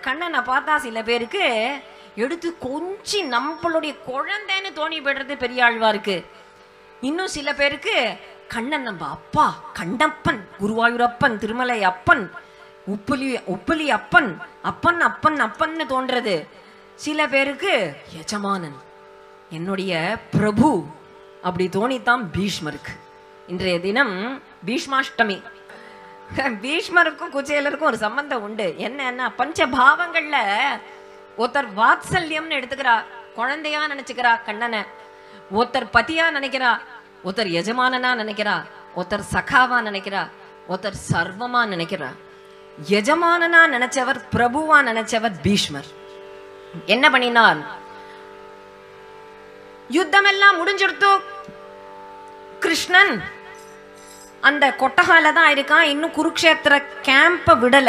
கண்ணனை பார்த்தா சில பேருக்கு எடுத்து கொஞ்சி நம்மளுடைய குழந்தைன்னு தோணி போடுறது பெரிய ஆழ்வா இருக்கு இன்னும் சில பேருக்கு கண்ணன் நம்ம அப்பா கண்ணப்பன் குருவாயூரப்பன் திருமலை அப்பன் உப்புலி உப்புலி அப்பன் அப்பன் அப்பன் அப்பன்னு தோன்றது சில பேருக்கு எஜமானன் என்னுடைய பிரபு அப்படி தோணித்தான் பீஷ்மருக்கு இன்றைய தினம் பீஷ்மாஷ்டமி பீஷ்மருக்கும் குச்சேலருக்கும் ஒரு சம்பந்தம் உண்டு என்னன்னா பஞ்ச பாவங்கள்ல ஒருத்தர் வாத்சல்யம்னு எடுத்துக்கிறா குழந்தையா நினைச்சுக்கிறா கண்ணனை ஒருத்தர் பதியா நினைக்கிறா ஒருத்தர் எஜமானனா நினைக்கிறா ஒருத்தர் சகாவா நினைக்கிறா ஒருத்தர் சர்வமா நினைக்கிறா எஜமானனா நினைச்சவர் பிரபுவா நினைச்சவர் பீஷ்மர் என்ன பண்ணினார் யுத்தம் எல்லாம் முடிஞ்சிருத்து கிருஷ்ணன் அந்த கொட்டகால தான் இருக்கான் இன்னும் குருக்ஷேத்திர கேம்ப விடல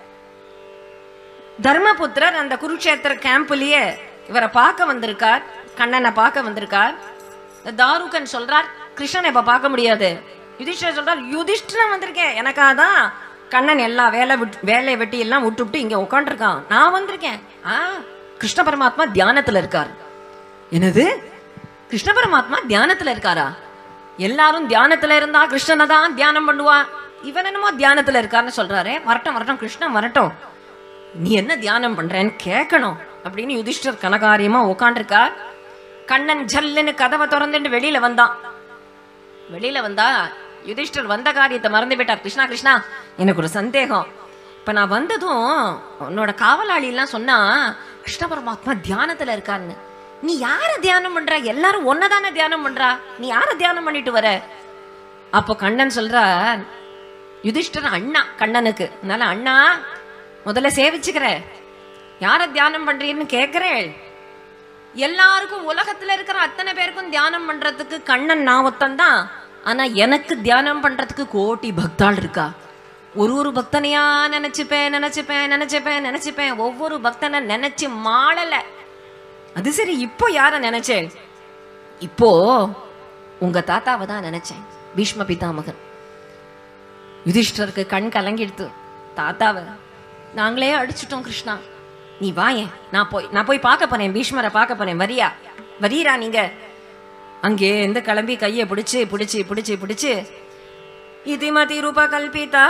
தர்மபுத்திரர் அந்த குருக்ஷேத்திர கேம்ப்லயே இவரை பார்க்க வந்திருக்கார் கண்ணனை பார்க்க வந்திருக்கார் தாருகன் சொல்றார் கிருஷ்ணனை இப்ப பார்க்க முடியாது யுதிஷ்டர் சொல்றார் யுதிஷ்டர் வந்திருக்கேன் எனக்காக தான் கண்ணன் எல்லா வேலை விட்டு வேலையை வெட்டி எல்லாம் விட்டுவிட்டு இங்க உட்காந்துருக்கான் நான் வந்திருக்கேன் ஆ கிருஷ்ண பரமாத்மா தியானத்துல இருக்கார் என்னது கிருஷ்ண பரமாத்மா தியானத்துல இருக்காரா எல்லாரும் தியானத்துல இருந்தா கிருஷ்ணனை தான் தியானம் பண்ணுவா இவன் என்னமோ தியானத்துல இருக்காருன்னு சொல்றாரு வரட்டும் வரட்டும் கிருஷ்ணன் வரட்டும் நீ என்ன தியானம் பண்றேன்னு கேட்கணும் அப்படின்னு யுதிஷ்டர் கனகாரியமா உட்காண்டிருக்கார் கண்ணன் ஜல்லுன்னு கதவை திறந்துட்டு வெளியில வந்தான் வெளியில வந்தா யுதிஷ்டர் வந்த காரியத்தை மறந்து விட்டார் கிருஷ்ணா கிருஷ்ணா எனக்கு ஒரு சந்தேகம் இப்ப நான் வந்ததும் உன்னோட காவலாளி எல்லாம் சொன்னா கிருஷ்ண பரமாத்மா தியானத்துல இருக்காருன்னு நீ யார தியானம் பண்ற எல்லாரும் ஒன்னதானே தியானம் பண்றா நீ யார தியானம் பண்ணிட்டு வர அப்போ கண்ணன் சொல்றா யுதிஷ்டர் அண்ணா கண்ணனுக்கு அதனால அண்ணா முதல்ல சேவிச்சுக்கிற யார தியானம் பண்றீன்னு கேக்குறேன் எல்லாருக்கும் உலகத்துல இருக்கிற அத்தனை பேருக்கும் தியானம் பண்றதுக்கு கண்ணன் நான் ஒத்தன்தான் ஆனா எனக்கு தியானம் பண்றதுக்கு கோட்டி பக்தாள் இருக்கா ஒரு ஒரு பக்தனையா நினைச்சுப்பேன் நினைச்சுப்பேன் நினைச்சுப்பேன் நினைச்சுப்பேன் ஒவ்வொரு பக்தனை நினைச்சு மாளல அது சரி இப்போ யார நினைச்சேன் இப்போ உங்க தாத்தாவை தான் நினைச்சேன் பீஷ்ம பிதாமகன் யுதிஷ்டருக்கு கண் கலங்கிடுத்து தாத்தாவை நாங்களே அடிச்சிட்டோம் கிருஷ்ணா நீ வாயேன் நான் போய் நான் போய் பார்க்க போறேன் பீஷ்மரை பார்க்க போறேன் வரியா வரீரா நீங்க அங்கே இருந்து கிளம்பி கையை பிடிச்சு பிடிச்சு பிடிச்சு பிடிச்சு இதிமதி ரூப கல்பிதா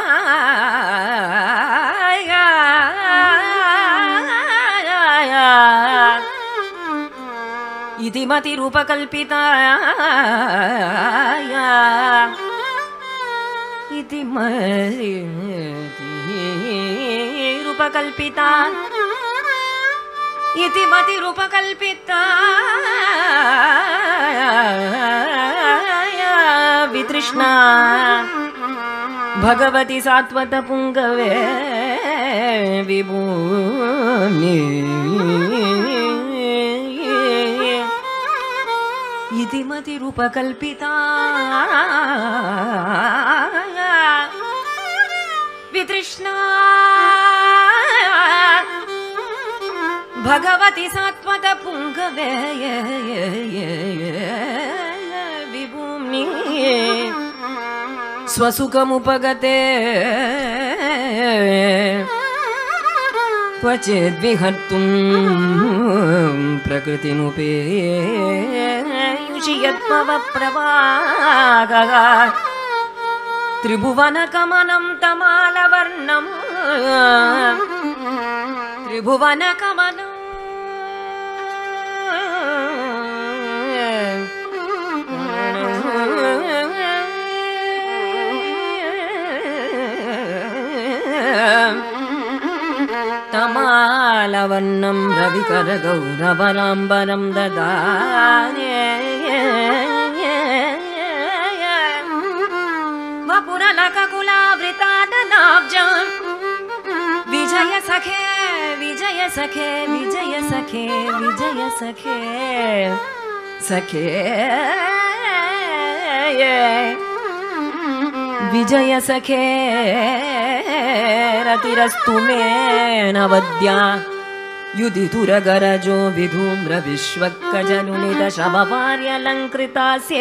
இதிமதி ரூப கல்பிதா इति रूपकल्पिता इति मतिरूपकल्पिता वितृष्णा भगवति सात्वतपुङ्गवे विभूमि इति मतिरूपकल्पिता वितृष्णा भगवति सात्वत पुङ्गवे विभूम्नि स्वसुखमुपगते क्वचिद्विहर्तुं प्रकृतिमुपेयुषि यत्मवप्रवागः त्रिभुवनकमनं तमालवर्णम् त्रिभुवनकमनम् तमालवर्णं रविकरगौरवराम्बरं ददाने वपुरलककुलावृतादनाब्जम् विजय सखे विजय सखे विजय सखे विजय सखे सखे विजय सखे रतिरस्तु मे नवद्या युधितुरगरजो विधूम्रविश्वक्कजनुनिदशववार्यलङ्कृतास्ये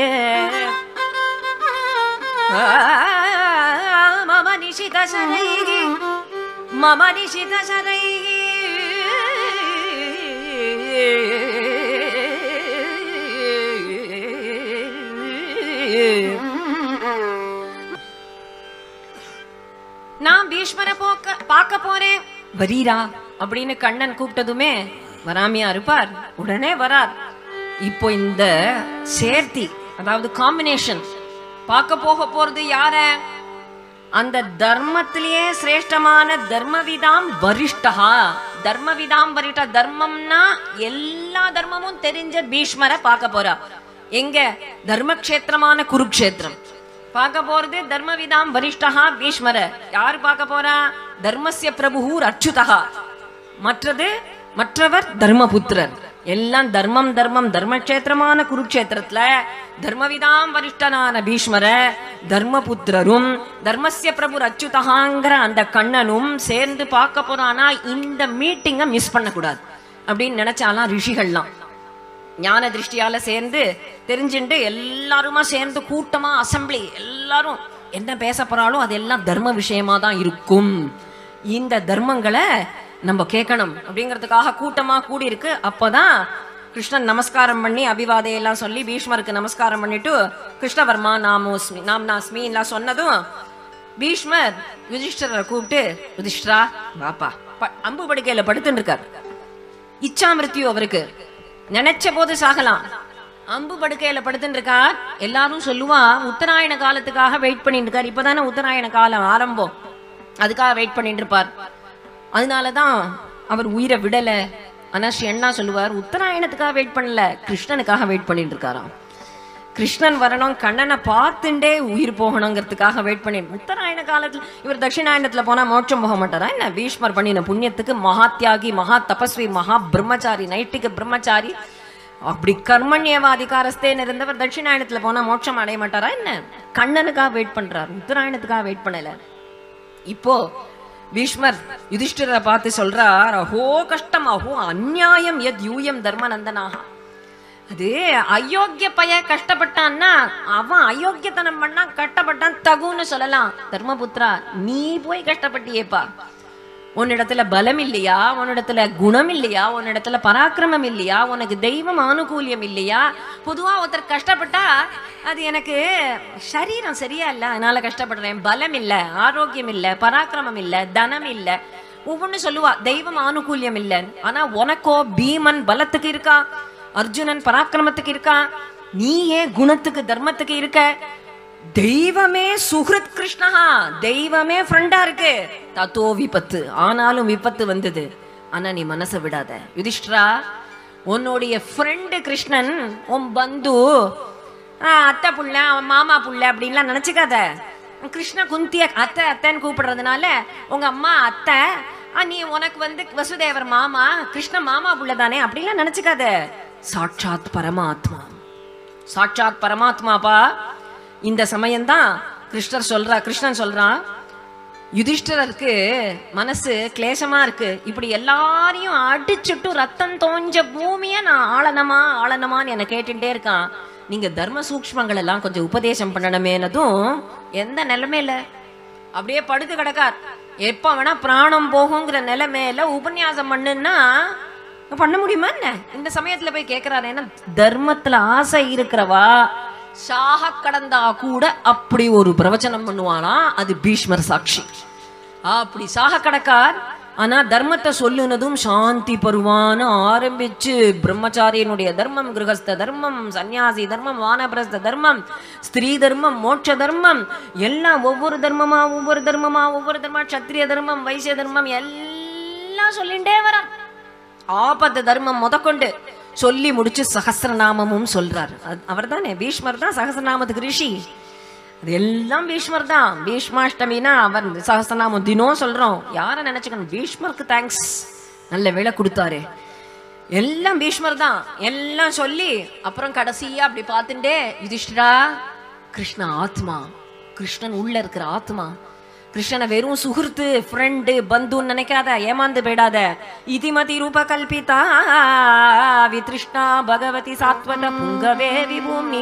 मम निशितशरैः मम निशितशरैः போறேன் வரீரா அப்படின்னு கண்ணன் கூப்பிட்டதுமே வராமையா இருப்பார் உடனே வரார் இப்போ இந்த சேர்த்தி அதாவது காம்பினேஷன் பார்க்க போக போறது யார அந்த தர்மத்திலேயே சிரேஷ்டமான தர்மவிதாம் வரிஷ்டா தர்மவிதாம் வரிஷ்ட தர்மம்னா எல்லா தர்மமும் தெரிஞ்ச பீஷ்மரை பார்க்க போறா எங்க தர்மக்ஷேத்திரமான குருக்ஷேத்திரம் பார்க்க போறது தர்மவிதாம் வரிஷ்டா பீஷ்மர யார் பார்க்க போறா தர்மஸ்ய பிரபுஹூர் அச்சுதா மற்றது மற்றவர் தர்மபுத்திரர் எல்லாம் தர்மம் தர்மம் தர்மக்ஷேத்திரமான குருக்ஷேத்திரத்துல தர்மவிதாம் வரிஷ்டனான பீஷ்மர தர்மபுத்திரரும் தர்மஸ்ய பிரபு அச்சுதகாங்கிற அந்த கண்ணனும் சேர்ந்து பார்க்க போறானா இந்த மீட்டிங்கை மிஸ் பண்ணக்கூடாது அப்படின்னு நினைச்சாலாம் ரிஷிகள்லாம் ஞான திருஷ்டியால சேர்ந்து தெரிஞ்சுட்டு எல்லாருமா சேர்ந்து கூட்டமா அசம்பிளி எல்லாரும் என்ன பேச போறாலும் அதெல்லாம் தர்ம விஷயமா தான் இருக்கும் இந்த தர்மங்களை நம்ம கேட்கணும் அப்படிங்கிறதுக்காக கூட்டமா கூடி இருக்கு அப்பதான் கிருஷ்ணன் நமஸ்காரம் பண்ணி அபிவாதையெல்லாம் சொல்லி பீஷ்மருக்கு நமஸ்காரம் பண்ணிட்டு கிருஷ்ணவர்மா நாமோஸ்மி நாம் நாஸ்மி எல்லாம் சொன்னதும் பீஷ்மர் யுதிஷ்டரை கூப்பிட்டு யுதிஷ்டரா வாப்பா ப- அம்பு படுக்கையில படுத்துட்டு இருக்கார் இச்சா மிருத்யு அவருக்கு நினைச்ச போது சாகலாம் அம்பு படுக்கையில படுத்துட்டு இருக்கார் எல்லாரும் சொல்லுவா உத்தராயண காலத்துக்காக வெயிட் பண்ணிட்டு இருக்கார் இப்பதானே உத்தராயண காலம் ஆரம்பம் அதுக்காக வெயிட் பண்ணிட்டு இருப்பார் அதனாலதான் அவர் உயிரை விடல ஆனா ஸ்ரீ அண்ணா சொல்லுவார் உத்தராயணத்துக்காக வெயிட் பண்ணல கிருஷ்ணனுக்காக வெயிட் பண்ணிட்டு இருக்காராம் கிருஷ்ணன் வரணும் கண்ணனை பார்த்துட்டே உயிர் போகணுங்கிறதுக்காக வெயிட் பண்ணி உத்தராயண காலத்துல இவர் தட்சிணாயணத்துல போனா மோட்சம் போக மாட்டாரா என்ன பீஷ்மர் பண்ணின புண்ணியத்துக்கு மகா தியாகி மகா தபஸ்வி மகா பிரம்மச்சாரி நைட்டுக்கு பிரம்மச்சாரி அப்படி கர்மண்யவாதிகாரஸ்தேன்னு இருந்தவர் தட்சிணாயணத்துல போனா மோட்சம் அடைய மாட்டாரா என்ன கண்ணனுக்காக வெயிட் பண்றாரு உத்தராயணத்துக்காக வெயிட் பண்ணல இப்போ பீஷ்மர் யுதிஷ்டிரரை பார்த்து சொல்றார் அஹோ கஷ்டம் அஹோ அந்நியாயம் எத் யூயம் தர்மநந்தனாக அது அயோக்கிய பைய கஷ்டப்பட்டான்னா அவன் அயோக்கியத்தனம் பண்ணா கஷ்டப்பட்டான் தகுன்னு சொல்லலாம் தர்மபுத்ரா நீ போய் கஷ்டப்பட்டியேப்பா உன்னிடத்துல பலம் இல்லையா உன்னிடத்துல குணம் இல்லையா உன்னிடத்துல பராக்கிரமம் இல்லையா உனக்கு தெய்வம் ஆனுகூல்யம் இல்லையா பொதுவா ஒருத்தர் கஷ்டப்பட்டா அது எனக்கு சரீரம் சரியா இல்ல அதனால கஷ்டப்படுறேன் பலம் இல்ல ஆரோக்கியம் இல்ல பராக்கிரமம் இல்ல தனம் இல்ல ஒவ்வொன்னு சொல்லுவா தெய்வம் ஆனுகூல்யம் இல்ல ஆனா உனக்கோ பீமன் பலத்துக்கு இருக்கா அர்ஜுனன் பராக்கிரமத்துக்கு இருக்கா நீ ஏன் குணத்துக்கு தர்மத்துக்கு இருக்க தெய்வமே சுஹ்ருத் கிருஷ்ணஹா தெய்வமே ஃப்ரெண்டா இருக்கு தத்தோ விபத்து ஆனாலும் விபத்து வந்தது ஆனா நீ மனசை விடாத யுதிஷ்டரா உன்னுடைய ஃப்ரெண்டு கிருஷ்ணன் உன் பந்து ஆ, அத்தை புள்ள அவன் மாமா புள்ள அப்படின்லாம் நினைச்சுக்காத கிருஷ்ண குந்திய அத்தை அத்தைன்னு கூப்பிடுறதுனால உங்க அம்மா அத்தை ஆ, நீ உனக்கு வந்து வசுதேவர் மாமா கிருஷ்ண மாமா புள்ள தானே அப்படிலாம் நினைச்சுக்காத சாட்சாத் பரமாத்மா சாட்சாத் பரமாத்மாப்பா இந்த சமயம்தான் கிருஷ்ணர் சொல்றா கிருஷ்ணன் சொல்றான் யுதிஷ்டருக்கு மனசு கிளேசமா இருக்கு இப்படி எல்லாரையும் அடிச்சுட்டு ரத்தம் தோஞ்ச பூமிய நான் ஆளனமா ஆளனமான்னு என்ன கேட்டுட்டே இருக்கான் நீங்க தர்ம சூக்ஷ்மங்கள் எல்லாம் கொஞ்சம் உபதேசம் பண்ணணுமேனதும் எந்த நிலைமையில அப்படியே படுத்து கிடக்கார் எப்ப வேணா பிராணம் போகுங்கிற நிலைமையில உபன்யாசம் பண்ணுன்னா பண்ண முடியுமா என்ன இந்த சமயத்துல போய் கேக்குறாரு ஏன்னா தர்மத்துல ஆசை இருக்கிறவா சாக கடந்தா கூட அப்படி ஒரு பிரவச்சனம் பண்ணுவானா அது பீஷ்மர் சாட்சி அப்படி சாக கடக்கார் ஆனா தர்மத்தை சொல்லுனதும் சாந்தி பருவான்னு ஆரம்பிச்சு பிரம்மச்சாரியனுடைய தர்மம் கிரகஸ்த தர்மம் சந்நியாசி தர்மம் வானபிரஸ்த தர்மம் ஸ்திரீ தர்மம் மோட்ச தர்மம் எல்லாம் ஒவ்வொரு தர்மமா ஒவ்வொரு தர்மமா ஒவ்வொரு தர்மமா சத்திரிய தர்மம் வைசிய தர்மம் எல்லாம் சொல்லிண்டே வரான் ஆபத்து தர்மம் முதற்கொண்டு சொல்லி முடிச்சு சகசிரநாமமும் சொல்றார் அவர் தானே பீஷ்மர் தான் சகசிரநாமத்துக்கு ரிஷி அது எல்லாம் பீஷ்மர் தான் பீஷ்மாஷ்டமினா அவர் சகசிரநாமம் தினம் சொல்றோம் யாரை நினைச்சுக்கணும் பீஷ்மருக்கு தேங்க்ஸ் நல்ல வேலை கொடுத்தாரு எல்லாம் பீஷ்மர் தான் எல்லாம் சொல்லி அப்புறம் கடைசியா அப்படி பார்த்துட்டே யுதிஷ்டரா கிருஷ்ண ஆத்மா கிருஷ்ணன் உள்ள இருக்கிற ஆத்மா கிருஷ்ணனை வெறும் சுகிருத்து ஃப்ரெண்டு பந்துன்னு நினைக்காத ஏமாந்து போயிடாத இதிமதி ரூப கல்பிதா வித்ருஷ்ணா பகவதி சாத்வத புங்கவே விபூமி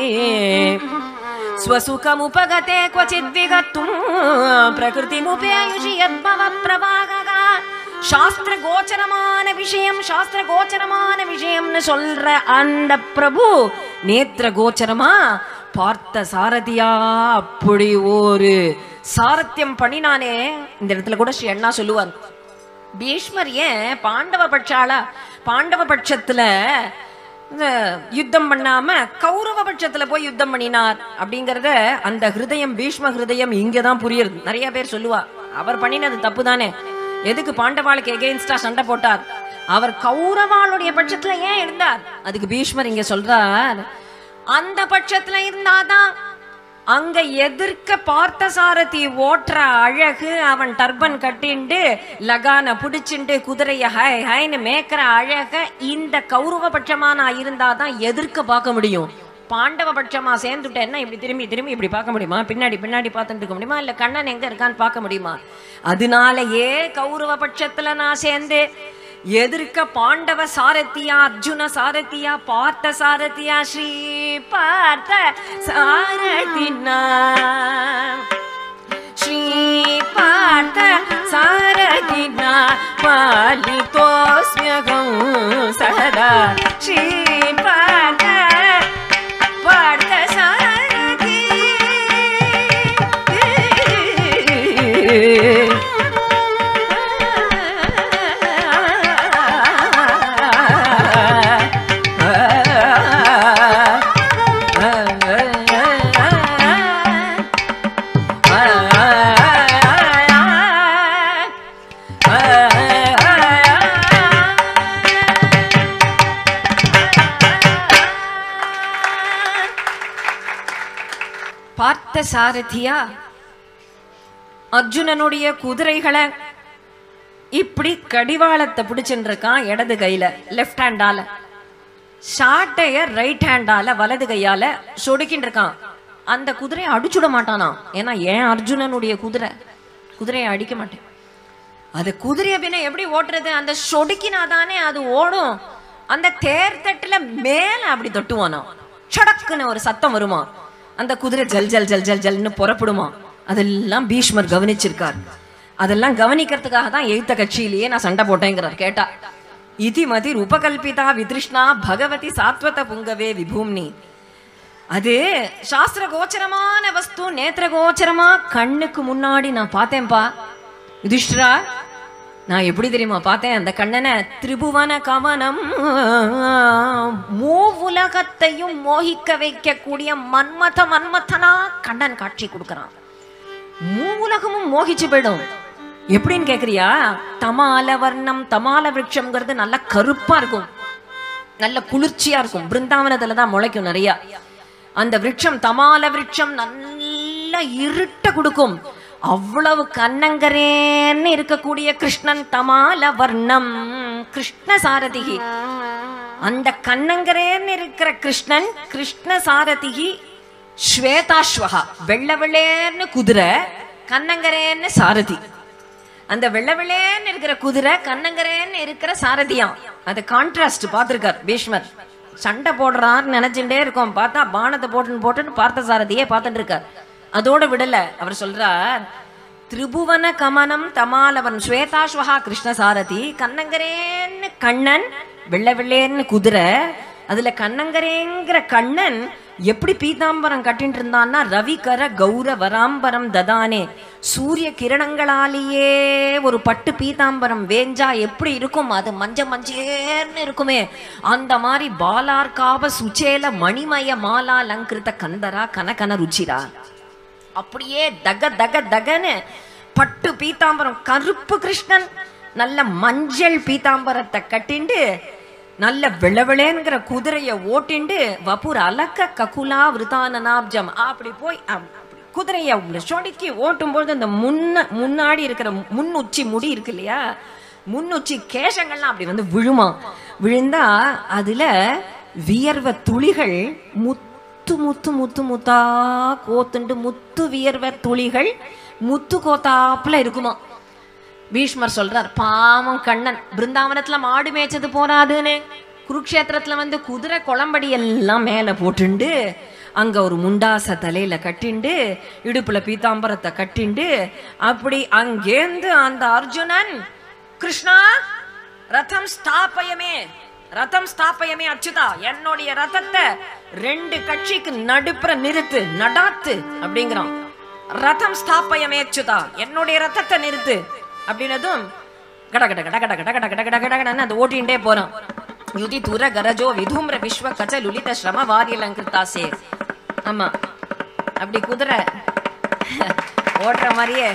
स्वसुखमुपगते क्वचित् विगतुं प्रकृतिमुपयुषि यद्भव प्रभागः சாஸ்திர கோச்சரமான விஷயம் சாஸ்திர கோச்சரமான விஷயம்னு சொல்ற அந்த பிரபு நேத்திர கோச்சரமா பார்த்த சாரதியா அப்படி ஒரு சாரத்தியம் பண்ணினானே இந்த இடத்துல கூட ஸ்ரீ அண்ணா சொல்லுவார் பீஷ்மர் ஏன் பாண்டவ பட்சாளா பாண்டவ பட்சத்துல இந்த யுத்தம் பண்ணாம கௌரவ பட்சத்துல போய் யுத்தம் பண்ணினார் அப்படிங்கறத அந்த ஹிருதயம் பீஷ்ம ஹிருதயம் இங்கதான் புரியுது நிறைய பேர் சொல்லுவா அவர் பண்ணினது தப்பு தானே எதுக்கு பாண்டவாளுக்கு எகெயின்ஸ்டா சண்டை போட்டார் அவர் கௌரவாளுடைய பட்சத்துல ஏன் இருந்தார் அதுக்கு பீஷ்மர் இங்க சொல்றார் அந்த பட்சத்துல இருந்தாதான் அங்க எதிர்க்க பார்த்த சாரதி ஓட்டுற அழகு அவன் டர்பன் கட்டிண்டு லகான புடிச்சுண்டு குதிரைய ஹை ஹைன்னு மேய்க்கிற அழக இந்த கௌரவ பட்சமா நான் இருந்தாதான் எதிர்க்க பார்க்க முடியும் பாண்டவ பட்சமா சேர்ந்துட்டேன்னா இப்படி திரும்பி திரும்பி இப்படி பார்க்க முடியுமா பின்னாடி பின்னாடி பார்த்துட்டு இருக்க முடியுமா இல்ல கண்ணன் எங்க இருக்கான்னு பார்க்க முடியுமா அதனாலயே கௌரவ பட்சத்துல நான் சேர்ந்து எதிர்க்க பாண்டவ சாரதியா அர்ஜுன சாரதியா பார்த்த சாரதியா ஸ்ரீ பார்த்த சாரதினா ஸ்ரீ பார்த்த சாரதினா பாலிதோஸ்மியகம் சதா ஸ்ரீ பார்த்த பார்த்த சாரதி பார்த்த சாரதியா அர்ஜுனனுடைய குதிரைகளை இப்படி கடிவாளத்தை பிடிச்சுட்டு இருக்கான் இடது கையில லெஃப்ட் ஹேண்டால ஷாட்டைய ரைட் ஹேண்டால வலது கையால சொடுக்கின்னு இருக்கான் அந்த குதிரையை அடிச்சுட மாட்டானா ஏன்னா ஏன் அர்ஜுனனுடைய குதிரை குதிரையை அடிக்க மாட்டேன் அது குதிரைய பின்ன எப்படி ஓட்டுறது அந்த சொடுக்கினாதானே அது ஓடும் அந்த தேர் தட்டுல மேல அப்படி தொட்டுவானா சடக்குன்னு ஒரு சத்தம் வருமா அந்த குதிரை ஜல் ஜல் ஜல் ஜல் ஜல்னு புறப்படுமா அதெல்லாம் பீஷ்மர் கவனிச்சிருக்கார் அதெல்லாம் கவனிக்கிறதுக்காக தான் எழுத்த கட்சியிலேயே நான் சண்டை போட்டேங்கிறார் கேட்டா இதி மதி உபகல்பிதா விதிருஷ்ணா பகவதி சாத்வத புங்கவே விபூம்னி அது சாஸ்திர கோச்சரமான வஸ்து நேத்திர கோச்சரமா கண்ணுக்கு முன்னாடி நான் பார்த்தேன்பா யுதிஷ்டரா நான் எப்படி தெரியுமா பார்த்தேன் அந்த கண்ணனை திரிபுவன கவனம் மூ உலகத்தையும் மோகிக்க வைக்கக்கூடிய மன்மத மன்மதனா கண்ணன் காட்சி கொடுக்கறான் மூ உலகமும் மோகிச்சு போயிடும் எப்படின்னு கேக்குறியா தமால வர்ணம் தமால விருட்சம்ங்கிறது நல்ல கருப்பா இருக்கும் நல்ல குளிர்ச்சியா இருக்கும் பிருந்தாவனத்துல தான் முளைக்கும் நிறைய அந்த விருட்சம் தமால விருட்சம் நல்ல இருட்ட கொடுக்கும் அவ்வளவு கண்ணங்கரேன்னு இருக்கக்கூடிய கிருஷ்ணன் தமால வர்ணம் கிருஷ்ண சாரதிகி அந்த கண்ணங்கரேன்னு இருக்கிற கிருஷ்ணன் கிருஷ்ண சாரதிகி ஸ்வேதாஸ்வகா வெள்ள வெள்ளேன்னு குதிரை கண்ணங்கரேன்னு சாரதி அந்த வெள்ள வெள்ளேன்னு இருக்கிற குதிரை கண்ணங்கரேன்னு இருக்கிற சாரதியாம் அது கான்ட்ராஸ்ட் பார்த்திருக்கார் பீஷ்மர் சண்டை போடுறான்னு நினைச்சுட்டே இருக்கோம் பார்த்தா பானத்தை போட்டுன்னு போட்டுன்னு பார்த்த சாரதியே பார்த்துட்டு இருக்கார் அதோட விடல அவர் சொல்றார் திரிபுவன கமனம் தமாலவன் ஸ்வேதாஸ்வகா கிருஷ்ண சாரதி கண்ணங்கரேன்னு கண்ணன் வெள்ள வெள்ளேன்னு குதிரை அதுல கண்ணங்கரேங்கிற கண்ணன் எப்படி பீதாம்பரம் கட்டிட்டு இருந்தான்னா ரவிகர கௌர வராம்பரம் ததானே சூரிய கிரணங்களாலேயே ஒரு பட்டு பீதாம்பரம் வேஞ்சா எப்படி இருக்கும் அது மஞ்ச மஞ்சேர்னு இருக்குமே அந்த மாதிரி பாலார்காவ சுச்சேல மணிமய மாலா லங்கிருத்த கந்தரா கனகன ருச்சிரா அப்படியே தக தக தகன்னு பட்டு பீதாம்பரம் கருப்பு கிருஷ்ணன் நல்ல மஞ்சள் பீதாம்பரத்தை கட்டிண்டு நல்ல வெளவெளேங்கிற குதிரைய ஓட்டிண்டு வபுர் அலக்க ககுலா விருதானனாப்ஜம் அப்படி போய் அப்~ குதிரைய சொடுக்கி ஓட்டும்போது அந்த முன்ன முன்னாடி இருக்கிற முன் உச்சி முடி இருக்கு இல்லையா முன் உச்சி கேசங்கள்லாம் அப்படி வந்து விழுமா விழுந்தா அதுல வியர்வ துளிகள் முத்து முத்து முத்து முத்தா கோத்துண்டு முத்து வியர்வ துளிகள் முத்து கோத்தாப்புல இருக்குமா பீஷ்மர் சொல்றார் பாவம் கண்ணன் பிருந்தாவனத்துல மாடு மேய்ச்சது போறாதுன்னு குருக்ஷேத்திரத்துல வந்து குதிரை குளம்படி எல்லாம் மேல போட்டுண்டு அங்க ஒரு முண்டாச தலையில கட்டிண்டு இடுப்புல பீதாம்பரத்தை கட்டிண்டு அப்படி அங்கேந்து அந்த அர்ஜுனன் கிருஷ்ணா ரதம் ஸ்தாபயமே ரதம் ஸ்தாபயமே அச்சுதா என்னுடைய ரதத்தை ரெண்டு கட்சிக்கு நடுப்புற நிறுத்து நடாத்து அப்படிங்கிறான் ரதம் ஸ்தாபயமேச்சுதா என்னுடைய ரத்தத்தை நிறுத்து அப்படின்னதும் கட கட கட கட கட கட கட கட கட கடன்னு அது ஓட்டிகிட்டே போறான் யுதி துர கரஜோ விதும்ர விஸ்வ கச்ச லுலித ஸ்ரம வாரியலங்கிருத்தாசே ஆமா அப்படி குதிரை ஓட்டுற மாதிரியே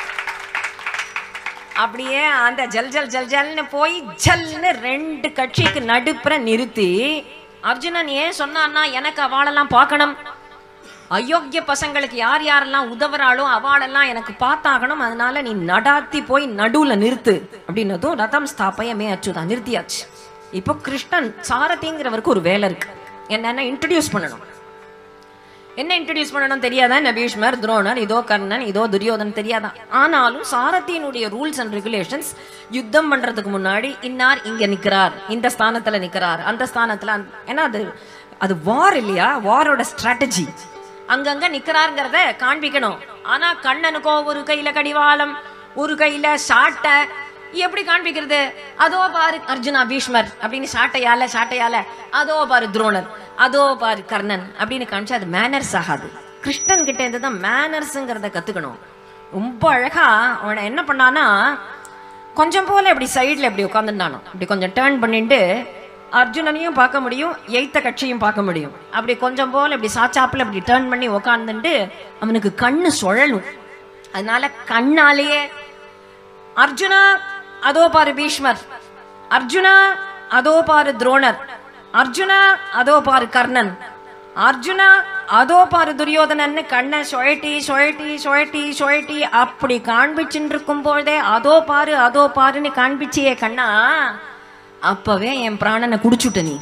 அப்படியே அந்த ஜல் ஜல் ஜல் ஜல்னு போய் ஜல்னு ரெண்டு கட்சிக்கு நடுப்புற நிறுத்தி அர்ஜுனன் ஏன் சொன்னான்னா எனக்கு அவளெல்லாம் பார்க்கணும் அயோக்கிய பசங்களுக்கு யார் யாரெல்லாம் உதவுறாளோ அவளெல்லாம் எனக்கு பார்த்தாகணும் அதனால நீ நடாத்தி போய் நடுவுல நிறுத்து அப்படின்னதும் ரதம் ஸ்தாபயமே அச்சுதான் நிறுத்தியாச்சு இப்போ கிருஷ்ணன் சாரதிங்கிறவருக்கு ஒரு வேலை இருக்கு என்னன்னா இன்ட்ரடியூஸ் பண்ணணும் என்ன இன்ட்ரடியூஸ் பண்ணணும் தெரியாதா என்ன பீஷ்மர் துரோணர் இதோ கர்ணன் இதோ துரியோதன் தெரியாதா ஆனாலும் சாரதியினுடைய ரூல்ஸ் அண்ட் ரெகுலேஷன்ஸ் யுத்தம் பண்றதுக்கு முன்னாடி இன்னார் இங்க நிக்கிறார் இந்த ஸ்தானத்துல நிக்கிறார் அந்த ஸ்தானத்துல அந்த- ஏன்னா அது அது வார் இல்லையா வாரோட ஸ்ட்ராட்டஜி அங்கங்க நிக்கிறாருங்கிறத காண்பிக்கணும் ஆனா கண்ணனுக்கோ ஒரு கையில கடிவாளம் ஒரு கையில சாட்டை எப்படி காண்பிக்கிறது அதோ பாரு அர்ஜுனா பீஷ்மர் அப்படின்னு சாட்டையால சாட்டையால அதோ பாரு துரோணர் அதோ பாரு கர்ணன் அப்படின்னு காமிச்சா அது மேனர்ஸ் ஆகாது கிருஷ்ணன் கிட்ட இருந்து தான் மேனர்ஸுங்கிறத கத்துக்கணும் ரொம்ப அழகா அவனை என்ன பண்ணானா கொஞ்சம் போல இப்படி சைடுல இப்படி உட்காந்துட்டானோ இப்படி கொஞ்சம் டேர்ன் பண்ணிட்டு அர்ஜுனனையும் பார்க்க முடியும் எய்த்த கட்சியும் பார்க்க முடியும் அப்படி கொஞ்சம் போல இப்படி சாச்சாப்புல இப்படி டேர்ன் பண்ணி உட்காந்துட்டு அவனுக்கு கண்ணு சுழலும் அதனால கண்ணாலேயே அர்ஜுனா அதோ பாரு பீஷ்மர் அர்ஜுனா அதோ பாரு துரோணர் அர்ஜுனா அதோ பாரு கர்ணன் அர்ஜுனா அதோ பாரு துரியோதனன்னு கண்ணை சுழட்டி சுழட்டி சுழட்டி சுழட்டி அப்படி காண்பிச்சுட்டு இருக்கும் பொழுதே அதோ பாரு அதோ பாருன்னு காண்பிச்சியே கண்ணா அப்பவே என் பிராணனை குடிச்சுட்ட நீ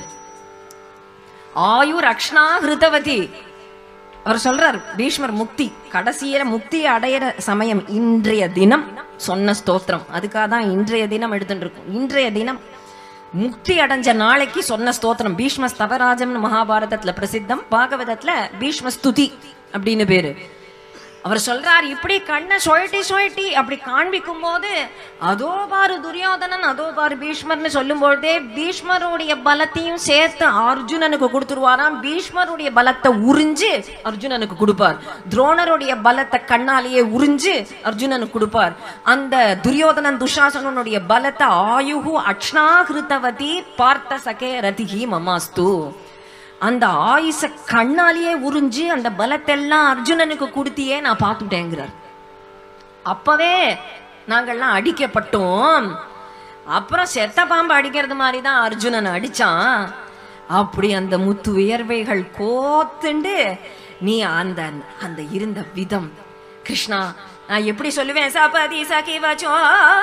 ஆயுர் அக்ஷ்ணா ஹிருதவதி அவர் சொல்றார் பீஷ்மர் முக்தி கடைசியில முக்தி அடையிற சமயம் இன்றைய தினம் சொன்ன ஸ்தோத்திரம் அதுக்காக தான் இன்றைய தினம் எடுத்துட்டு இருக்கோம் இன்றைய தினம் முக்தி அடைஞ்ச நாளைக்கு சொன்ன ஸ்தோத்திரம் பீஷ்ம ஸ்தவராஜம்னு மகாபாரதத்துல பிரசித்தம் பாகவதத்துல பீஷ்ம ஸ்துதி அப்படின்னு பேரு அவர் சொல்றார் இப்படி கண்ணை சுழட்டி சுழட்டி அப்படி காண்பிக்கும் போது அதோ பாரு துரியோதனன் அதோ பாரு பீஷ்மர்னு சொல்லும் பொழுதே பீஷ்மருடைய பலத்தையும் சேர்த்து அர்ஜுனனுக்கு கொடுத்துருவாராம் பீஷ்மருடைய பலத்தை உறிஞ்சு அர்ஜுனனுக்கு கொடுப்பார் துரோணருடைய பலத்தை கண்ணாலேயே உறிஞ்சு அர்ஜுனனுக்கு கொடுப்பார் அந்த துரியோதனன் துஷாசனனுடைய பலத்தை ஆயுகு அக்ஷ்ணாகிருத்தவதி பார்த்த சகே ரதிகி மமாஸ்து அந்த ஆயுச கண்ணாலேயே உறிஞ்சு அந்த பலத்தெல்லாம் அர்ஜுனனுக்கு கொடுத்தியே நான் பார்த்துட்டேங்கிறார் அப்பவே நாங்கள்லாம் அடிக்கப்பட்டோம் அப்புறம் செத்த பாம்பு அடிக்கிறது மாதிரி தான் அர்ஜுனன் அடிச்சான் அப்படி அந்த முத்து வியர்வைகள் கோத்துண்டு நீ அந்த அந்த இருந்த விதம் கிருஷ்ணா நான் எப்படி சொல்லுவேன் சபதி சகி வச்சோ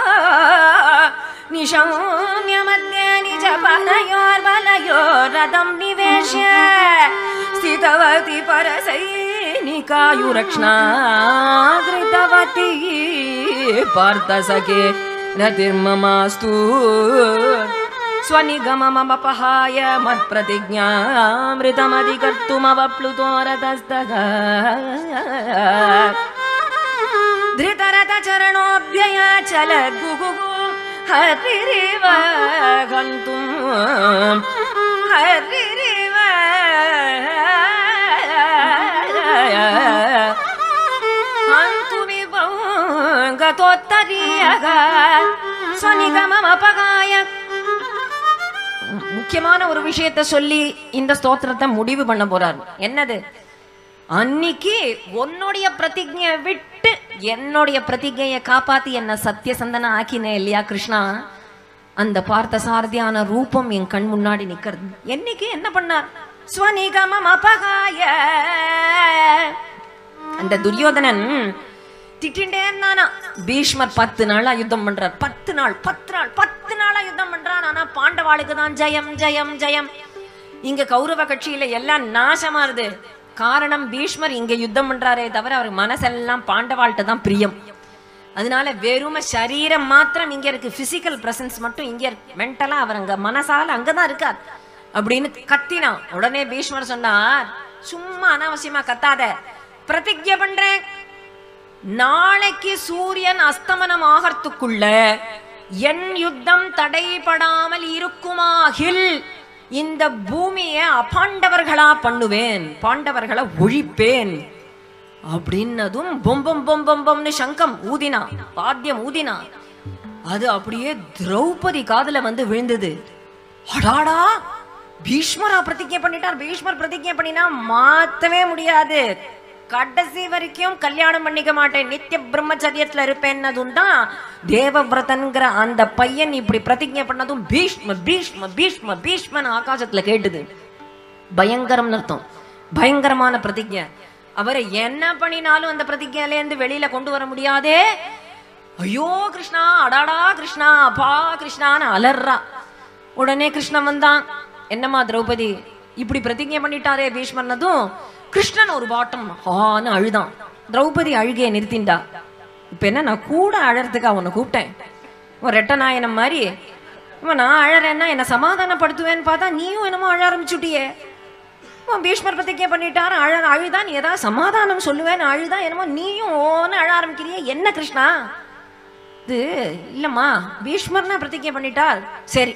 நிஷம்ய மத்திய நிஜ பலயோர் பலயோர் ரதம் நிவேஷ்ய ஸ்திதவதி பரசைனிகாயுரக்ஷ்ணா கிருதவதி பார்த்த சகே ரதிர்மமாஸ்து स्वनिगममपहाय मत्प्रतिज्ञामृतमधिकर्तुमवप्लुतो रतस्तः धृतरथचरणोऽभ्ययाचल गुगुगु हरिरिव गन्तुम् हरिरिव हन्तु विभौ गतोत्तरीयः स्वनिगममपगाय முக்கியமான ஒரு விஷயத்த சொல்லி இந்த ஸ்தோத்திரத்தை முடிவு பண்ண போறார் என்னது அன்னைக்கு உன்னுடைய பிரதிஜையை விட்டு என்னுடைய பிரதிஜையை காப்பாத்தி என்ன சத்தியசந்தன ஆக்கினே இல்லையா கிருஷ்ணா அந்த பார்த்த சாரதியான ரூபம் என் கண் முன்னாடி நிக்கிறது என்னைக்கு என்ன பண்ணார் ஸ்வனிகமம் அபகாய அந்த துரியோதனன் திட்டின்டே இருந்தானா பீஷ்மர் பத்து நாளா யுத்தம் பண்றார் பத்து நாள் பத்து நாள் பத்து நாளா யுத்தம் பண்றான் ஆனா பாண்டவாளுக்கு தான் ஜெயம் ஜெயம் ஜெயம் இங்க கௌரவ கட்சியில எல்லாம் நாசமாறுது காரணம் பீஷ்மர் இங்க யுத்தம் பண்றாரே தவிர அவர் மனசெல்லாம் பாண்டவாள்கிட்ட தான் பிரியம் அதனால வெறும சரீரம் மாத்திரம் இங்க இருக்கு பிசிக்கல் பிரசன்ஸ் மட்டும் இங்க இருக்கு மென்டலா அவர் அங்க மனசால அங்கதான் இருக்கார் அப்படின்னு கத்தினான் உடனே பீஷ்மர் சொன்னார் சும்மா அனாவசியமா கத்தாத பிரதிஜை பண்றேன் நாளைக்கு சூரியன் அஸ்தமனம் ஆகறதுக்குள்ள என் யுத்தம் தடைபடாமல் இருக்குமாகில் இந்த பூமியை அபாண்டவர்களா பண்ணுவேன் பாண்டவர்களை ஒழிப்பேன் அப்படின்னதும் பொம் பொம் பொம் பொம் பொம்னு சங்கம் ஊதினா வாத்தியம் ஊதினா அது அப்படியே திரௌபதி காதுல வந்து விழுந்தது அடாடா பீஷ்மரா பிரதிஜை பண்ணிட்டார் பீஷ்மர் பிரதிஜை பண்ணினா மாத்தவே முடியாது கடைசி வரைக்கும் கல்யாணம் பண்ணிக்க மாட்டேன் நித்திய பிரம்மச்சரியத்துல இருப்பேன்னதும் தான் தேவவிரதன்கிற அந்த பையன் இப்படி பிரதிஜை பண்ணதும் பீஷ்ம பீஷ்ம பீஷ்ம பீஷ்மன் ஆகாசத்துல கேட்டுது பயங்கரம்னு அர்த்தம் பயங்கரமான பிரதிஜை அவரை என்ன பண்ணினாலும் அந்த பிரதிஜையிலேருந்து வெளியில கொண்டு வர முடியாதே ஐயோ கிருஷ்ணா அடாடா கிருஷ்ணா அப்பா கிருஷ்ணான்னு அலர்றா உடனே கிருஷ்ணன் வந்தான் என்னம்மா திரௌபதி இப்படி பிரதிஜை பண்ணிட்டாரே பீஷ்மர்னதும் கிருஷ்ணன் ஒரு பாட்டம் ஆன்னு அழுதான் திரௌபதி அழுகையை நிறுத்திண்டா இப்ப என்ன நான் கூட அழறதுக்கு அவனை கூப்பிட்டேன் ஒரு ரெட்ட நாயனம் மாதிரி இவன் நான் அழறேன்னா என்னை சமாதானப்படுத்துவேன்னு பார்த்தா நீயும் என்னமோ அழ ஆரம்பிச்சுட்டியே உன் பீஷ்மர் பிரதிஜை பண்ணிட்டாரு அழ அழுதா நீ ஏதாவது சமாதானம் சொல்லுவேன்னு அழுதா என்னமோ நீயும் ஓன்னு அழ ஆரம்பிக்கிறியே என்ன கிருஷ்ணா இது இல்லம்மா பீஷ்மர்னா பிரதிஜை பண்ணிட்டார் சரி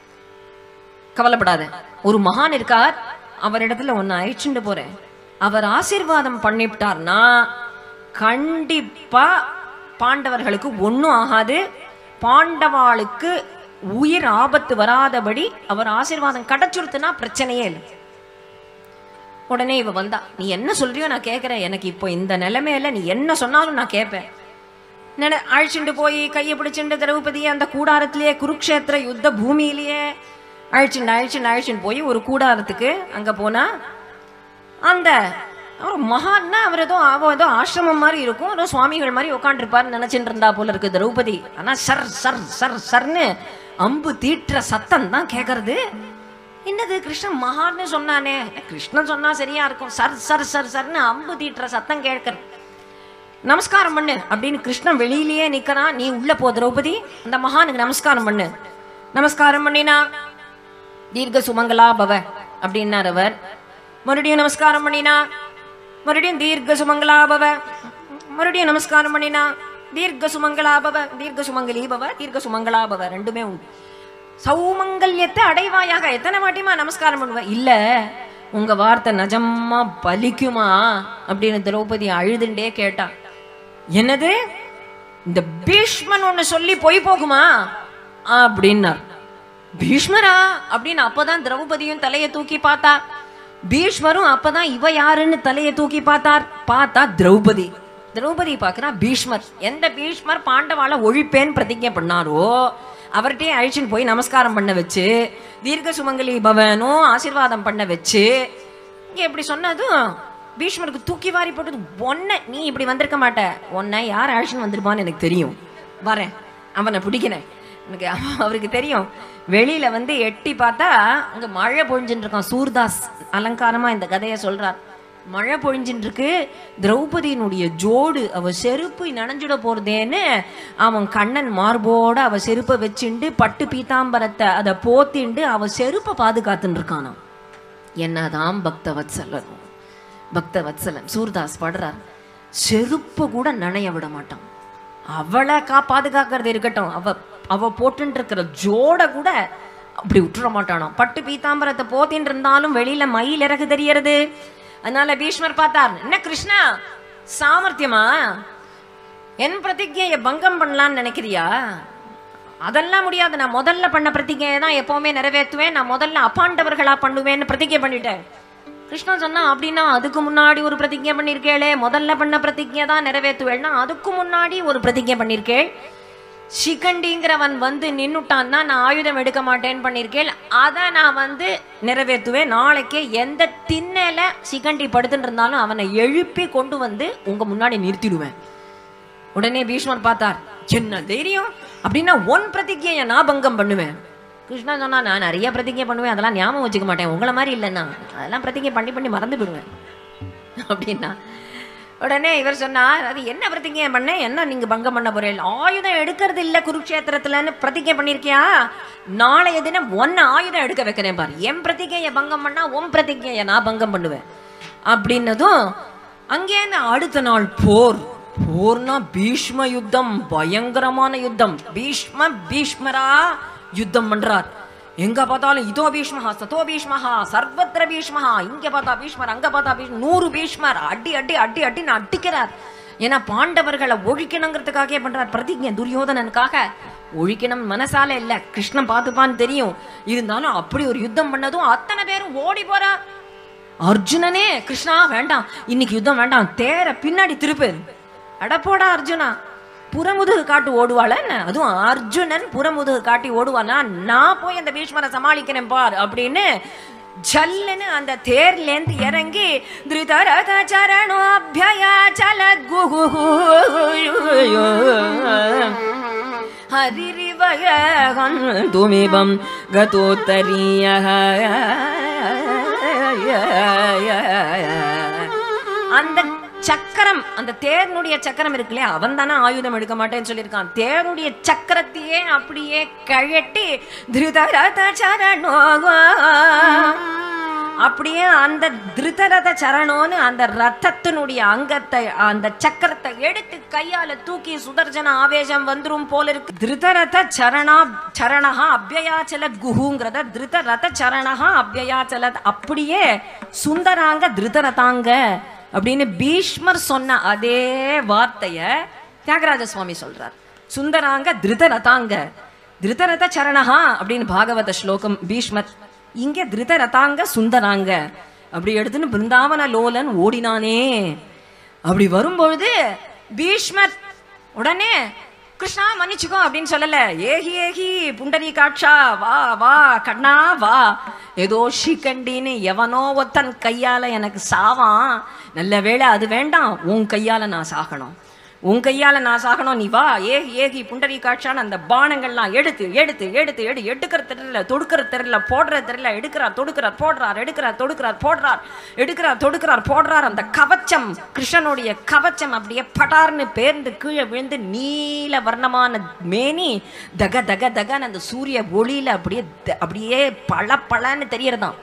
கவலைப்படாத ஒரு மகான் இருக்கார் அவரிடத்துல ஒன்னு அழைச்சுட்டு போறேன் அவர் ஆசீர்வாதம் பண்ணிவிட்டார்னா கண்டிப்பா பாண்டவர்களுக்கு ஒன்றும் ஆகாது பாண்டவாளுக்கு உயிர் ஆபத்து வராதபடி அவர் ஆசீர்வாதம் கிடைச்சுடுத்துனா பிரச்சனையே இல்லை உடனே இவ வந்தா நீ என்ன சொல்றியோ நான் கேட்கறேன் எனக்கு இப்போ இந்த நிலைமையில நீ என்ன சொன்னாலும் நான் கேட்பேன் நினை அழைச்சிட்டு போய் கையை பிடிச்சிட்டு திரௌபதி அந்த கூடாரத்திலேயே குருக்ஷேத்திர யுத்த பூமியிலேயே அழைச்சிண்டு அழைச்சிண்டு அழைச்சிட்டு போய் ஒரு கூடாரத்துக்கு அங்க போனா அந்த அவர் மகான்னா அவர் ஏதோ அவ ஏதோ ஆசிரமம் மாதிரி இருக்கும் ஏதோ சுவாமிகள் மாதிரி உட்காந்துருப்பாருன்னு நினைச்சிட்டு இருந்தா போல இருக்கு திரௌபதி ஆனா சர் சர் சர் சர்னு அம்பு தீட்டுற சத்தம் தான் கேட்கறது என்னது கிருஷ்ணன் மகான்னு சொன்னானே கிருஷ்ணன் சொன்னா சரியா இருக்கும் சர் சர் சர் சர்னு அம்பு தீட்டுற சத்தம் கேட்கறது நமஸ்காரம் பண்ணு அப்படின்னு கிருஷ்ணன் வெளியிலேயே நிக்கிறான் நீ உள்ள போ திரௌபதி அந்த மகானுக்கு நமஸ்காரம் பண்ணு நமஸ்காரம் பண்ணினா தீர்க்க சுமங்கலா பவ அப்படின்னார் அவர் மறுபடியும் நமஸ்காரம் பண்ணினா மறுபடியும் தீர்க்க சுமங்கலா பவ மறுபடியும் நமஸ்காரம் பண்ணினா தீர்க்க சுமங்கலா பவ தீர்க்க சுமங்கலி பவ தீர்க்க சுமங்கலா பவ ரெண்டுமே உண்டு சௌமங்கல்யத்தை அடைவாயாக எத்தனை வாட்டிமா நமஸ்காரம் பண்ணுவ இல்ல உங்க வார்த்தை நிஜமா பலிக்குமா அப்படின்னு திரௌபதி அழுதுண்டே கேட்டா என்னது இந்த பீஷ்மன் ஒண்ணு சொல்லி பொய் போகுமா அப்படின்னார் பீஷ்மரா அப்படின்னு அப்பதான் திரௌபதியும் தலையை தூக்கி பார்த்தா பீஷ்மரும் அப்பதான் இவ யாருன்னு தலையை தூக்கி பார்த்தார் பார்த்தா திரௌபதி திரௌபதி பார்க்கறா பீஷ்மர் எந்த பீஷ்மர் பாண்டவாளை ஒழிப்பேன்னு பிரதிஜை பண்ணாரோ அவர்கிட்டயே அழிச்சுன்னு போய் நமஸ்காரம் பண்ண வச்சு தீர்க்க சுமங்கலி பவனும் ஆசீர்வாதம் பண்ண வச்சு இங்க இப்படி சொன்னதும் பீஷ்மருக்கு தூக்கி வாரி போட்டது ஒன்ன நீ இப்படி வந்திருக்க மாட்ட உன்னை யார் அழிச்சுன்னு வந்திருப்பான்னு எனக்கு தெரியும் வரேன் அவனை பிடிக்கிறேன் எனக்கு அவ- அவருக்கு தெரியும் வெளியில வந்து எட்டி பார்த்தா அங்க மழை பொழிஞ்சுட்டு இருக்கான் சூர்தாஸ் அலங்காரமா இந்த கதையை சொல்றார் மழை பொழிஞ்சுட்டு இருக்கு திரௌபதியினுடைய ஜோடு அவ செருப்பு நனைஞ்சிட போறதேன்னு அவன் கண்ணன் மார்போட அவ செருப்பை வச்சுண்டு பட்டு பீதாம்பரத்தை அதை போத்திண்டு அவ செருப்பை பாதுகாத்துன்னு இருக்கானாம் என்னதான் பக்த வத்சலன் பக்த வத்சலன் சூர்தாஸ் பாடுறார் செருப்பு கூட நனைய விட மாட்டான் அவளை கா பாதுகாக்கிறது இருக்கட்டும் அவ அவ போட்டுட்டு இருக்கிற ஜோட கூட அப்படி விட்டுற மாட்டானாம் பட்டு பீதாம்பரத்தை போத்தின்னு இருந்தாலும் வெளியில மயில் இறகு தெரியறது அதனால பீஷ்மர் பார்த்தார் என்ன கிருஷ்ணா சாமர்த்தியமா என் பிரதிஜையை பங்கம் பண்ணலாம்னு நினைக்கிறியா அதெல்லாம் முடியாது நான் முதல்ல பண்ண பிரதிகையை தான் எப்பவுமே நிறைவேற்றுவேன் நான் முதல்ல அப்பாண்டவர்களா பண்ணுவேன்னு பிரதிஜை பண்ணிட்டேன் கிருஷ்ணன் சொன்னா அப்படின்னா அதுக்கு முன்னாடி ஒரு பிரதிஜை பண்ணியிருக்கேளே முதல்ல பண்ண பிரதிஜை தான் நிறைவேற்றுவேன்னா அதுக்கு முன்னாடி ஒரு பிரதிஜை பண்ணியிருக்கேள் சிகண்டிங்கிறவன் வந்து நின்னுட்டான்னா நான் ஆயுதம் எடுக்க மாட்டேன்னு பண்ணியிருக்கேன் அதை நான் வந்து நிறைவேற்றுவேன் நாளைக்கே எந்த திண்ணையில சிகண்டி படுத்துட்டு இருந்தாலும் அவனை எழுப்பி கொண்டு வந்து உங்க முன்னாடி நிறுத்திடுவேன் உடனே பீஷ்மர் பார்த்தார் என்ன தைரியம் அப்படின்னா ஒன் பிரதிஜையை நான் பங்கம் பண்ணுவேன் கிருஷ்ணா சொன்னா நான் நிறைய பிரதிஜை பண்ணுவேன் அதெல்லாம் ஞாபகம் வச்சுக்க மாட்டேன் உங்களை மாதிரி இல்லைன்னா அதெல்லாம் பிரதிஜை பண்ணி பண்ணி மறந்து போடுவேன் அப்படின்னா உடனே இவர் சொன்னார் அது என்ன பிரதிஜை பண்ண என்ன நீங்க பங்கம் பண்ண போறீங்க ஆயுதம் எடுக்கிறது இல்ல குருக்ஷேத்திரத்துலன்னு பிரதிஜை பண்ணிருக்கியா நாளைய தினம் ஒன்னு ஆயுதம் எடுக்க வைக்கிறேன் பாரு என் பிரதிகையை பங்கம் பண்ணா உன் பிரதிகையை நான் பங்கம் பண்ணுவேன் அப்படின்னதும் அங்கேருந்து அடுத்த நாள் போர் போர்னா பீஷ்ம யுத்தம் பயங்கரமான யுத்தம் பீஷ்ம பீஷ்மரா யுத்தம் பண்றார் எங்க பார்த்தாலும் இதோ பீஷ்மஹா சதோ பீஷ்மஹா சர்வத்திர பீஷ்மஹா இங்க பார்த்தா பீஷ்மர் அங்க பார்த்தா பீஷ்மர் நூறு பீஷ்மர் அடி அடி அடி அடின்னு அடிக்கிறார் ஏன்னா பாண்டவர்களை ஒழிக்கணுங்கிறதுக்காகவே பண்றார் பிரதிஜை துரியோதனனுக்காக ஒழிக்கணும் மனசால இல்ல கிருஷ்ணன் பார்த்துப்பான்னு தெரியும் இருந்தாலும் அப்படி ஒரு யுத்தம் பண்ணதும் அத்தனை பேரும் ஓடி போறா அர்ஜுனனே கிருஷ்ணா வேண்டாம் இன்னைக்கு யுத்தம் வேண்டாம் தேர பின்னாடி திருப்பு அடப்போடா அர்ஜுனா புறமுதுகு காட்டு ஓடுவாள என்ன அதுவும் அர்ஜுனன் புறமுதுகு காட்டி ஓடுவானா நான் போய் அந்த பீஷ்மரை சமாளிக்கிறேன் பார் அப்படின்னு ஜல்லுன்னு அந்த தேர்லேருந்து இறங்கி திருதரத சரணோபியச்சல ஹரிரிவயந்துமிபம் கதோத்தரிய அந்த சக்கரம் அந்த தேர்னுடைய சக்கரம் இருக்கு இல்லையா அவன் தானே ஆயுதம் எடுக்க மாட்டேன்னு சொல்லியிருக்கான் தேருடைய சக்கரத்தையே அப்படியே கழட்டி திருதரத சரணோ அப்படியே அந்த திருதரத சரணோன்னு அந்த ரத்தத்தினுடைய அங்கத்தை அந்த சக்கரத்தை எடுத்து கையால தூக்கி சுதர்ஜன ஆவேசம் வந்துரும் போல இருக்கு திருதரத சரணா சரணஹா அபியாச்சல குஹுங்கிறத திருதரத சரணஹா அபியாச்சல அப்படியே சுந்தராங்க திருதரதாங்க அப்படின்னு பீஷ்மர் சொன்ன அதே வார்த்தைய தியாகராஜ சுவாமி சொல்றார் சுந்தராங்க திருதரதாங்க திருதரத சரணஹா அப்படின்னு பாகவத ஸ்லோகம் பீஷ்மர் இங்க திருதரதாங்க சுந்தராங்க அப்படி எடுத்துன்னு பிருந்தாவன லோலன் ஓடினானே அப்படி வரும்பொழுது பீஷ்மர் உடனே கிருஷ்ணா மன்னிச்சுக்கோ அப்படின்னு சொல்லல ஏகி ஏகி புண்டரி காட்சா வா வா கண்ணா வா ஏதோ ஷிகண்டின்னு எவனோ ஒருத்தன் கையால எனக்கு சாவான் நல்ல வேளை அது வேண்டாம் உன் கையால நான் சாகணும் உன் கையால நான் சாகணும் நீ வா ஏகி ஏகி புண்டரி காட்சான்னு அந்த பானங்கள்லாம் எடுத்து எடுத்து எடுத்து எடு எடுக்கிற தெரியல தொடுக்கிற தெரியல போடுற தெரியல எடுக்கிறார் தொடுக்கிறார் போடுறார் எடுக்கிறார் தொடுக்கிறார் போடுறார் எடுக்கிறார் தொடுக்கிறார் போடுறார் அந்த கவச்சம் கிருஷ்ணனுடைய கவச்சம் அப்படியே படார்னு பேர்ந்து கீழே விழுந்து நீல வர்ணமான மேனி தக தக தகன்னு அந்த சூரிய ஒளியில அப்படியே த- அப்படியே பள பளன்னு தெரியறதாம்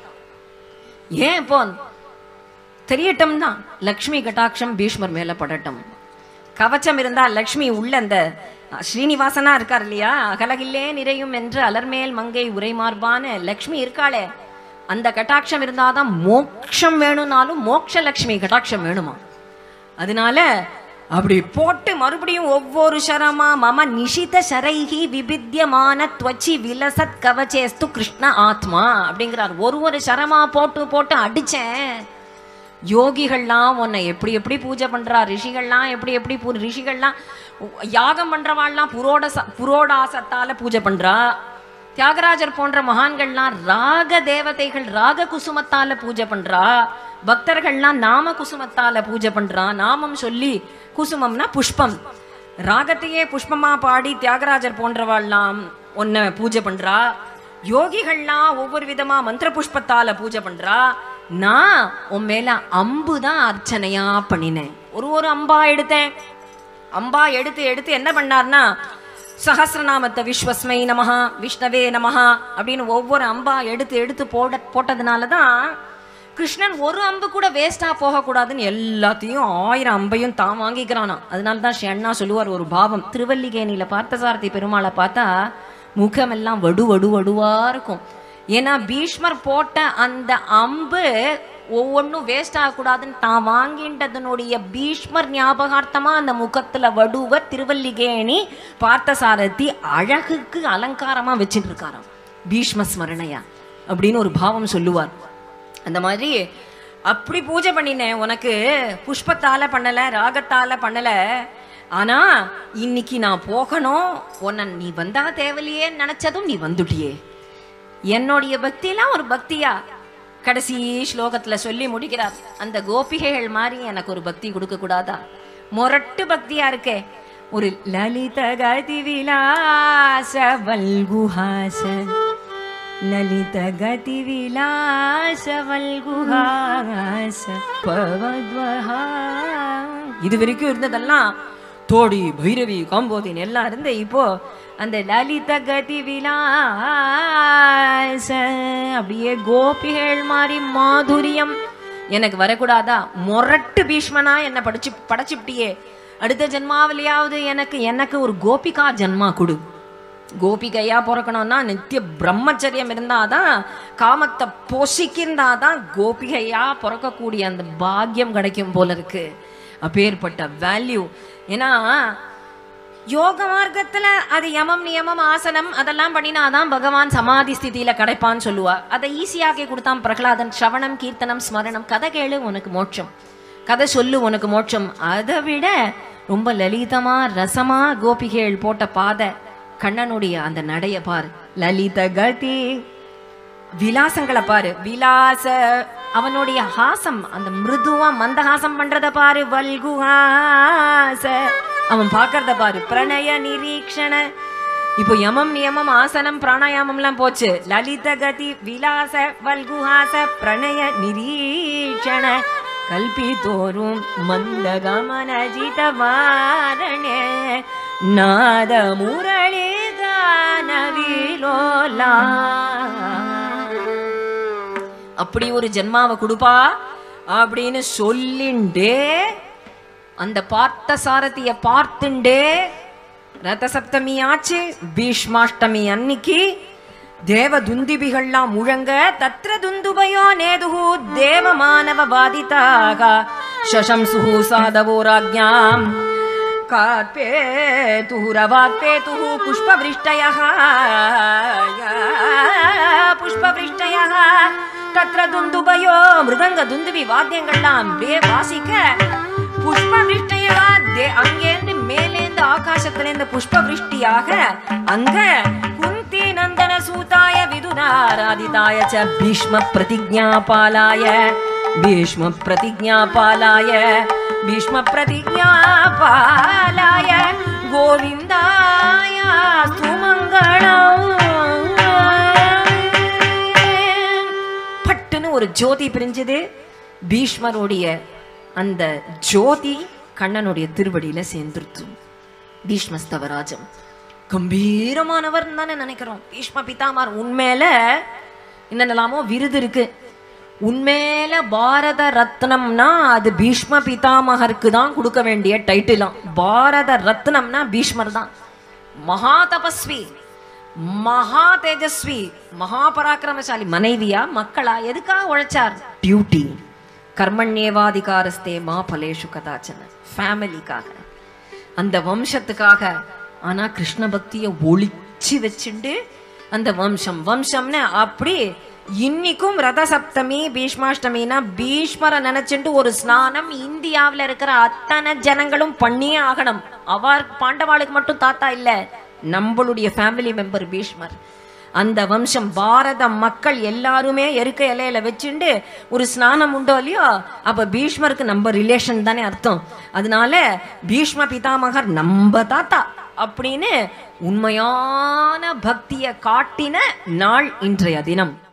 ஏன் இப்போ தெரியட்டும் தான் லக்ஷ்மி கட்டாட்சம் பீஷ்மர் மேல படட்டும் கவச்சம் இருந்தா லக்ஷ்மி உள்ள அந்த அஹ், ஸ்ரீனிவாசனா இருக்கார் இல்லையா அகலகில்லே நிறையும் என்று அலர்மேல் மங்கை உரைமார்பான லக்ஷ்மி இருக்காளே அந்த கட்டாட்சம் இருந்தாதான் மோட்சம் வேணும்னாலும் மோட்ச லக்ஷ்மி கட்டாட்சம் வேணுமா அதனால அப்படி போட்டு மறுபடியும் ஒவ்வொரு சரமா மம நிஷித சரைகி விபித்தியமான துவச்சி விலசத் கவச்சேஸ்து கிருஷ்ண ஆத்மா அப்படிங்கிறார் ஒரு ஒரு சரமா போட்டு போட்டு அடிச்சேன் யோகிகள்லாம் உன்னை எப்படி எப்படி பூஜை பண்றா ரிஷிகள்லாம் எப்படி எப்படி பூ- ரிஷிகள்லாம் உ- யாகம் பண்றவாள்லாம் புரோட புரோடாசத்தால பூஜை பண்றா தியாகராஜர் போன்ற மகான்கள்லாம் ராக தேவதைகள் ராக குசுமத்தால பூஜை பண்றா பக்தர்கள்லாம் நாம குசுமத்தால பூஜை பண்றா நாமம் சொல்லி குசுமம்னா புஷ்பம் ராகத்தையே புஷ்பமா பாடி தியாகராஜர் போன்றவாள்லாம் உன்னை பூஜை பண்றா யோகிகள்லாம் ஒவ்வொரு விதமா மந்திர புஷ்பத்தால பூஜை பண்றா நான் உன் மேல அம்பு தான் அர்ச்சனையா பண்ணினேன் ஒரு ஒரு அம்பா எடுத்தேன் அம்பா எடுத்து எடுத்து என்ன பண்ணார்னா சஹஸ்ரநாமத்தை விஸ்வஸ்மை நமஹா விஷ்ணவே நமஹா அப்படின்னு ஒவ்வொரு அம்பா எடுத்து எடுத்து போட போட்டதுனால தான் கிருஷ்ணன் ஒரு அம்பு கூட வேஸ்டா போகக்கூடாதுன்னு எல்லாத்தையும் ஆயிரம் அம்பையும் தான் வாங்கிக்கிறானாம் அதனால தான் ஸ்ரீ அண்ணா சொல்லுவார் ஒரு பாவம் திருவல்லிகேணியில பார்த்தசாரதி பெருமாளை பார்த்தா முகமெல்லாம் வடு வடு வடுவா இருக்கும் ஏன்னா பீஷ்மர் போட்ட அந்த அம்பு ஒவ்வொன்றும் வேஸ்ட் ஆகக்கூடாதுன்னு தான் வாங்கின்றதனுடைய பீஷ்மர் ஞாபகார்த்தமா அந்த முகத்துல வடுவ திருவல்லிகேணி பார்த்தசாரதி அழகுக்கு அலங்காரமா வச்சுட்டு இருக்காராம் பீஷ்ம ஸ்மரணையா அப்படின்னு ஒரு பாவம் சொல்லுவார் அந்த மாதிரி அப்படி பூஜை பண்ணினேன் உனக்கு புஷ்பத்தால பண்ணல ராகத்தால பண்ணல ஆனா இன்னைக்கு நான் போகணும் உன்னை நீ வந்தா தேவலையே நினைச்சதும் நீ வந்துட்டியே என்னுடைய பக்தியெல்லாம் ஒரு பக்தியா கடைசி ஸ்லோகத்துல சொல்லி முடிக்கிறார் அந்த கோபிகைகள் மாதிரி எனக்கு ஒரு பக்தி கொடுக்க கூடாதா மொரட்டு பக்தியா இருக்கே ஒரு லலித கதி விலாச வல்குஹாச லலித கதி விலாச வல்குஹாச பவத்வஹா இது வரைக்கும் இருந்ததெல்லாம் தோடி பைரவி காம்போதின் எல்லாம் இருந்து இப்போ அந்த லலித கதி விலாச அப்படியே கோபிகள் மாதிரி மாதுரியம் எனக்கு வரக்கூடாதா மொரட்டு பீஷ்மனா என்ன படிச்சு படைச்சுப்டியே அடுத்த ஜென்மாவிலையாவது எனக்கு எனக்கு ஒரு கோபிகா ஜென்மா கொடு கோபிகையா பிறக்கணும்னா நித்திய பிரம்மச்சரியம் இருந்தாதான் காமத்தை பொசிக்கிருந்தாதான் கோபிகையா பிறக்கக்கூடிய அந்த பாக்கியம் கிடைக்கும் போல இருக்கு அப்பேற்பட்ட வேல்யூ ஏன்னா யோக மார்க்கத்துல அது யமம் நியமம் ஆசனம் அதெல்லாம் பண்ணினாதான் பகவான் சமாதி ஸ்திதியில கிடைப்பான்னு சொல்லுவா அதை ஈஸியாக்கி கொடுத்தான் பிரகலாதன் ஸ்ரவணம் கீர்த்தனம் ஸ்மரணம் கதை கேளு உனக்கு மோட்சம் கதை சொல்லு உனக்கு மோட்சம் அதை விட ரொம்ப லலிதமா ரசமா கோபிகைகள் போட்ட பாதை கண்ணனுடைய அந்த நடைய பார் லலித கதி விலாசங்களை பாரு விலாச அவனுடைய ஹாசம் அந்த மிருதுவா மந்தஹாசம் பண்றத பாரு வல்குஹாச அவன் பார்க்கறத பாரு பிரணய நிரீக்ஷண இப்போ யமம் நியமம் ஆசனம் பிராணாயாமம்லாம் போச்சு லலித கதி விலாச வல்குஹாச பிரணய நிரீக்ஷண கல்பி தோறும் மந்த கமனஜித வாரணே நாத முரளி கான அப்படி ஒரு ஜென்மாவை கொடுப்பா அப்படின்னு சொல்லிண்டே அந்த பார்த்த சாரதிய பார்த்துண்டே ரத சப்தமி ஆச்சு பீஷ்மாஷ்டமி அன்னிக்கு தேவ துந்திபிகள்லாம் முழங்க தத்ர துந்துபயோ நேதுஹு தேவ மானவ பாதிதாக சசம்சுஹு சாதவோராஜ்ஞாம் कार्पेतुः रवाक्पेतुः पुष्पवृष्टयः புஷ்பவிருஷ்டயः தத்ர துந்துபயோ மிருதங்க துந்துபி வாத்தியங்கள்லாம் அப்படியே வாசிக்க புஷ்பவிருஷ்டயா தே அங்கேருந்து மேலேந்து ஆகாசத்திலேருந்து புஷ்பவிருஷ்டியாக அங்க குந்தி நந்தன சூதாய விதுனாராதிதாய ச பீஷ்ம பிரதிஜாபாலாய பீஷ்ம பிரதிஜாபாலாய பீஷ்ம பிரதிஜாபாலாய கோவிந்தாய சுமங்களம் பட்டுன்னு ஒரு ஜோதி பிரிஞ்சது பீஷ்மருடைய அந்த ஜோதி கண்ணனுடைய திருவடியில சேர்ந்துருச்சு பீஷ்மஸ்தவராஜம் கம்பீரமானவர் தானே நினைக்கிறோம் பீஷ்ம பிதாமார் உண்மையில என்னென்னலாமோ விருது இருக்கு உண்மையில பாரத ரத்னம்னா அது பீஷ்ம பிதாமகருக்கு தான் கொடுக்க வேண்டிய டைட்டிலாம் பாரத ரத்னம்னா பீஷ்மர் தான் மகா தபஸ்வி மகா தேஜஸ்வி மகா பராக்கிரமசாலி மனைவியா மக்களா எதுக்காக உழைச்சார் டியூட்டி கர்மண்யேவாதிகாரஸ்தே மா பலேஷு கதாச்சன ஃபேமிலிக்காக அந்த வம்சத்துக்காக ஆனா கிருஷ்ண பக்தியை ஒளிச்சு வச்சுண்டு அந்த வம்சம் வம்சம்னு அப்படி இன்னிக்கும் ரத சப்தமி பீஷ்மாஷ்டமினா பீஷ்மரை நினைச்சுட்டு ஒரு ஸ்நானம் இந்தியாவுல இருக்கிற அத்தனை ஜனங்களும் பண்ணியே ஆகணும் அவர் பாண்டவாளுக்கு மட்டும் தாத்தா இல்ல நம்மளுடைய ஃபேமிலி மெம்பர் பீஷ்மர் அந்த வம்சம் பாரத மக்கள் எல்லாருமே எருக்க இலையில வச்சுண்டு ஒரு ஸ்நானம் உண்டோ இல்லையோ அப்ப பீஷ்மருக்கு நம்ம ரிலேஷன் தானே அர்த்தம் அதனால பீஷ்ம பிதாமகர் நம்ம தாத்தா அப்படின்னு உண்மையான பக்தியை காட்டின நாள் இன்றைய தினம்